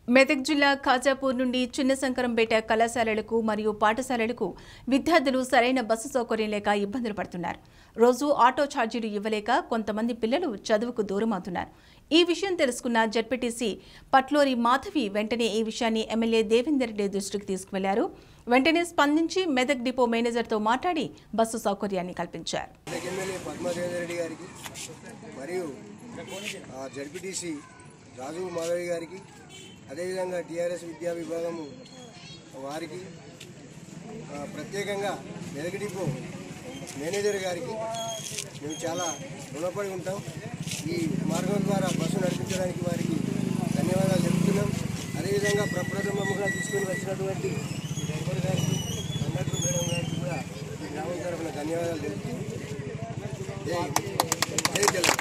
మెదక్ జిల్లా ఖాజాపూర్ నుండి చిన్న శంకరంపేట కళాశాలలకు మరియు పాఠశాలలకు విద్యార్థులు సరైన బస్సు సౌకర్యం లేక ఇబ్బందులు పడుతున్నారు రోజు ఆటో ఛార్జీలు ఇవ్వలేక కొంతమంది పిల్లలు చదువుకు దూరమవుతున్నారు ఈ విషయం తెలుసుకున్న జడ్పీటీసీ పట్లోరి మాధవి వెంటనే ఈ విషయాన్ని ఎమ్మెల్యే దేవేందర్ రెడ్డి దృష్టికి తీసుకువెళ్లారు వెంటనే స్పందించి మెదక్ డిపో మేనేజర్తో మాట్లాడి బస్సు సౌకర్యాన్ని కల్పించారు మెదక్ ఎమ్మెల్యే పద్మాదేవేంద్ర రెడ్డి గారికి మరియు ఆ, జడ్పీటీసీ రాజు మాధవి గారికి అదేవిధంగా టీఆర్ఎస్ విద్యా విభాగము వారికి ఆ, ప్రత్యేకంగా మెదక్ డిపో మేనేజర్ గారికి మేము చాలా రుణపడి ఉంటాం ఈ మార్గం ద్వారా బస్సు నడిపించడానికి వారికి ధన్యవాదాలు చెబుతున్నాం అదేవిధంగా ప్రప్రథమంగా తీసుకొని వచ్చినటువంటి ఈ డ్రైవర్ గారికి కండక్టర్ మేడం గారికి కూడా ఈ గ్రామం తరఫున ధన్యవాదాలు తెలుపుతూ జై జై తెలంగాణ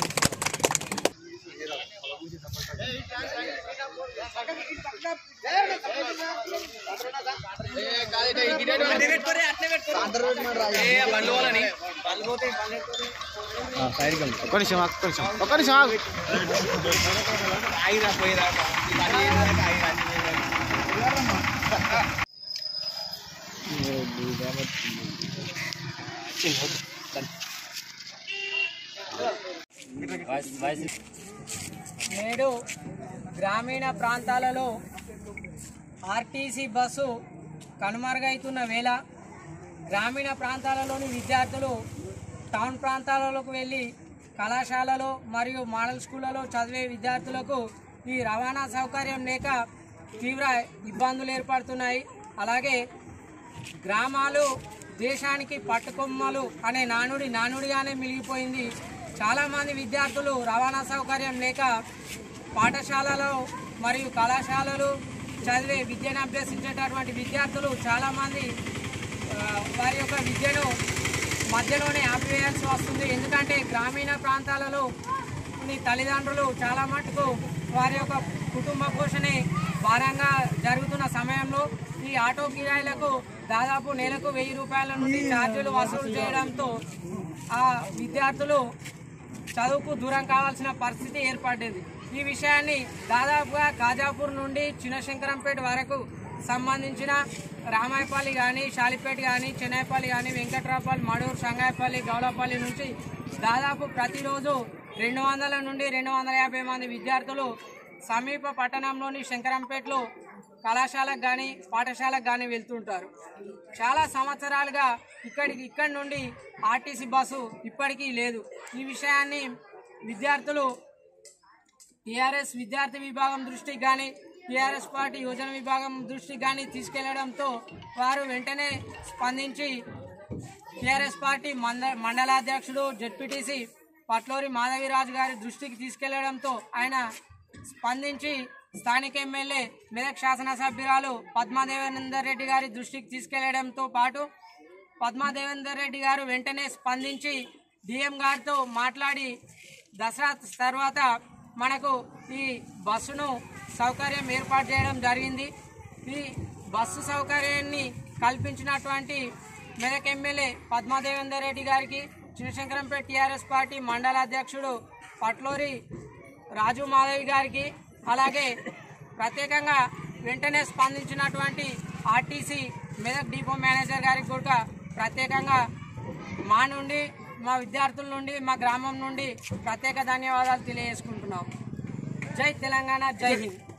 ఒక్క నిమిషం ఆగు, ఒక్క నిమిషం ఒక్క నిమిషం ఆగు. నేడు గ్రామీణ ప్రాంతాలలో ఆర్టీసీ బస్సు కనుమరుగైతున్న వేళ గ్రామీణ ప్రాంతాలలోని విద్యార్థులు టౌన్ ప్రాంతాలకు వెళ్ళి కళాశాలలో మరియు మోడల్ స్కూళ్ళలో చదివే విద్యార్థులకు ఈ రవాణా సౌకర్యం లేక తీవ్ర ఇబ్బందులు ఏర్పడుతున్నాయి అలాగే గ్రామాలు దేశానికి పట్టుకొమ్మలు అనే నానుడి నానుడిగానే మిగిలిపోయింది చాలామంది విద్యార్థులు రవాణా సౌకర్యం లేక పాఠశాలలో మరియు కళాశాలలు చదివే విద్యను అభ్యసించేటటువంటి విద్యార్థులు చాలామంది ఆ, వారి యొక్క విద్యను మధ్యలోనే ఆపివేయాల్సి వస్తుంది ఎందుకంటే గ్రామీణ ప్రాంతాలలో కొన్ని తల్లిదండ్రులు చాలా మటుకు వారి యొక్క కుటుంబ పోషణే భారంగా జరుగుతున్న సమయంలో ఈ ఆటో కిరాయిలకు దాదాపు నెలకు వెయ్యి రూపాయల నుండి ఛార్జీలు వసూలు చేయడంతో ఆ విద్యార్థులు చదువుకు దూరం కావాల్సిన పరిస్థితి ఏర్పడ్డది ఈ విషయాన్ని దాదాపుగా కాజాపూర్ నుండి చిన్నశంకరంపేట వరకు సంబంధించిన రామాయపల్లి కానీ షాలిపేట కానీ చెన్నైపల్లి కానీ వెంకట్రాపల్లి మడూరు సంగాయపల్లి గౌలపల్లి నుంచి దాదాపు ప్రతిరోజు రెండు వందల నుండి రెండు వందల యాభై మంది విద్యార్థులు సమీప పట్టణంలోని శంకరంపేటలో కళాశాలకు కానీ పాఠశాలకు కానీ వెళ్తుంటారు చాలా సంవత్సరాలుగా ఇక్కడికి ఇక్కడి నుండి ఆర్టీసీ బస్సు ఇప్పటికీ లేదు ఈ విషయాన్ని విద్యార్థులు టీఆర్ఎస్ విద్యార్థి విభాగం దృష్టికి కానీ టీఆర్ఎస్ పార్టీ యువజన విభాగం దృష్టికి కానీ తీసుకెళ్లడంతో వారు వెంటనే స్పందించి టీఆర్ఎస్ పార్టీ మండ మండలాధ్యక్షుడు జెడ్పీటీసీ పట్లూరి మాధవిరాజు గారి దృష్టికి తీసుకెళ్లడంతో ఆయన స్పందించి స్థానిక ఎమ్మెల్యే మెదక్ శాసనసభ్యురాలు పద్మాదేవేందర్ రెడ్డి గారి దృష్టికి తీసుకెళ్లడంతో పాటు పద్మాదేవేందర్ రెడ్డి గారు వెంటనే స్పందించి డిఎం గారితో మాట్లాడి దసరా తర్వాత మనకు ఈ బస్సును సౌకర్యం ఏర్పాటు చేయడం జరిగింది ఈ బస్సు సౌకర్యాన్ని కల్పించినటువంటి మెదక్ ఎమ్మెల్యే పద్మాదేవేందర్ రెడ్డి గారికి చిన్నశంకరంపేట టీఆర్ఎస్ పార్టీ మండల అధ్యక్షుడు పట్లూరి రాజు మాధవి గారికి అలాగే ప్రత్యేకంగా వెంటనే స్పందించినటువంటి ఆర్టీసీ మెదక్ డిపో మేనేజర్ గారికి కూడా ప్రత్యేకంగా మా నుండి మా విద్యార్థుల నుండి మా గ్రామం నుండి ప్రత్యేక ధన్యవాదాలు తెలియజేసుకుంటున్నాం జై తెలంగాణ జై హింద్